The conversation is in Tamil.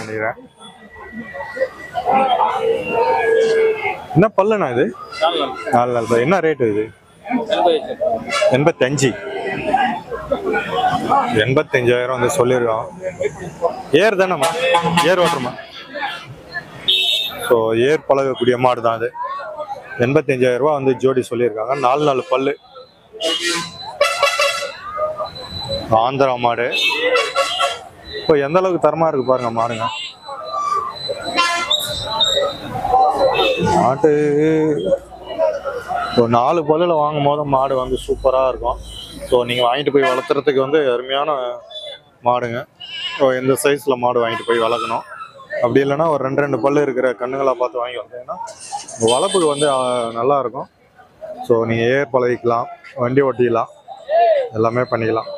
நினைக்கிறேன் என்ன பல்லுண்ணா இது நாலு நாள் பல்லு. என்ன ரேட்டு இது எண்பத்தஞ்சு எண்பத்தஞ்சாயிரம் வந்து சொல்லியிருக்கோம் ஏர் தானேம்மா ஏர் ஓட்டுறமா ஸோ ஏர் பழகக்கூடிய மாடு தான் அது எண்பத்தஞ்சாயிரம் ரூபா வந்து ஜோடி சொல்லியிருக்காங்க நாலு நாலு பல்லு ஆந்திரா மாடு இப்போ எந்த அளவுக்கு தரமா இருக்கு பாருங்க மாடுங்க மாட்டு ஒரு நாலு பல்லில் வாங்கும் போது மாடு வந்து சூப்பராக இருக்கும் ஸோ நீங்கள் வாங்கிட்டு போய் வளர்த்துறதுக்கு வந்து அருமையான மாடுங்க ஸோ எந்த சைஸில் மாடு வாங்கிட்டு போய் வளர்க்கணும் அப்படி இல்லைன்னா ஒரு ரெண்டு ரெண்டு பல்லு இருக்கிற கண்ணுங்களாக பார்த்து வாங்கி வந்தீங்கன்னா உங்க வளர்ப்புக்கு வந்து ஆ, நல்லா இருக்கும் ஸோ நீங்கள் ஏர் பழகிக்கலாம் வண்டி ஓட்டிக்கலாம் எல்லாமே பண்ணிக்கலாம்